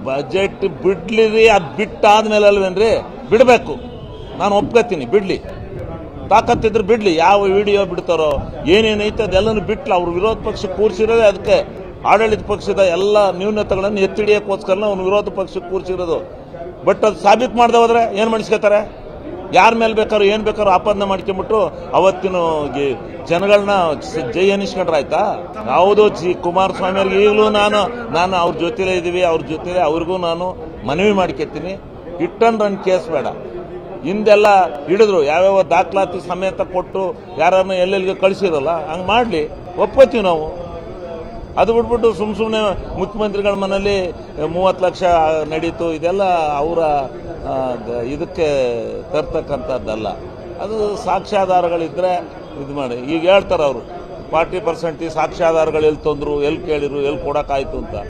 budget ಬಿಡ್ಲಿರಿ ಅದು ಬಿಟ್ಟಾದ್ಮೇಲೆ ಅಲ್ವೇನ್ರಿ ಬಿಡಬೇಕು ನಾನು ಒಪ್ಕೋತೀನಿ ಬಿಡ್ಲಿ ತಾಕತ್ತಿದ್ರೆ ಬಿಡ್ಲಿ ಯಾವ ವಿಡಿಯೋ ಬಿಡ್ತಾರೋ ಏನೇನೈತೆ ಅದೆಲ್ಲನೂ ಬಿಟ್ಲು ಅವ್ರು ವಿರೋಧ ಪಕ್ಷ ಕೂರಿಸಿರೋದೇ ಅದಕ್ಕೆ ಆಡಳಿತ ಪಕ್ಷದ ಎಲ್ಲ ನ್ಯೂನತೆಗಳನ್ನು ಎತ್ತಿಡಿಯೋಕ್ಕೋಸ್ಕರ ಅವ್ನು ವಿರೋಧ ಪಕ್ಷ ಕೂರಿಸಿರೋದು ಬಟ್ ಅದು ಸಾಬೀತು ಮಾಡದೆ ಹೋದ್ರೆ ಏನು ಮಾಡಿಸ್ಕೊತಾರೆ ಯಾರ ಮೇಲೆ ಬೇಕಾದ್ರೂ ಏನು ಬೇಕಾದ್ರೂ ಆಪಾದನೆ ಮಾಡ್ಕೊಂಬಿಟ್ಟು ಅವತ್ತಿನ ಗಿ- ಜನಗಳನ್ನ ಸ- ಜೈ ಅನ್ನಿಸ್ಕೊಂಡ್ರೆ ಆಯ್ತಾ ಯಾವುದೋ ಜಿ ಕುಮಾರಸ್ವಾಮಿ ಅವ್ರಿಗೆ ಈಗಲೂ ನಾನು ನಾನು ಅವ್ರ ಜೊತೆಲೇ ಇದ್ದೀವಿ ಅವ್ರ ಜೊತೆಲೇ ಅವ್ರಿಗೂ ನಾನು ಮನವಿ ಮಾಡ್ಕೊತೀನಿ ಹಿಟ್ ಅಂಡ್ ರನ್ ಕೇಸ್ ಬೇಡ ಹಿಂದೆಲ್ಲ ಹಿಡಿದ್ರು ಯಾವ್ಯಾವ ದಾಖಲಾತಿ ಸಮೇತ ಕೊಟ್ಟು ಯಾರನ್ನ ಎಲ್ಲೆಲ್ಲಿಗೆ ಕಳಿಸಿರಲ್ಲ ಹಂಗೆ ಮಾಡಲಿ ಒಪ್ಕೋತೀವಿ ನಾವು ಅದು ಬಿಟ್ಬಿಟ್ಟು ಸುಮ್ ಸುಮ್ಮನೆ ಮುಖ್ಯಮಂತ್ರಿಗಳ ಮನೇಲಿ ಮೂವತ್ತು ಲಕ್ಷ ನಡೀತು ಇದೆಲ್ಲ ಅವರ ಇದಕ್ಕೆ ತರ್ತಕ್ಕಂಥದ್ದಲ್ಲ ಅದು ಸಾಕ್ಷ್ಯಾಧಾರಗಳಿದ್ರೆ ಇದು ಮಾಡಿ ಈಗ ಹೇಳ್ತಾರೆ ಅವರು ಫಾರ್ಟಿ ಪರ್ಸೆಂಟ್ ಸಾಕ್ಷ್ಯಾಧಾರಗಳು ಎಲ್ಲಿ ತಂದ್ರು ಎಲ್ಲಿ ಕೇಳಿರು ಎಲ್ಲಿ ಕೊಡೋಕ್ಕಾಯ್ತು ಅಂತ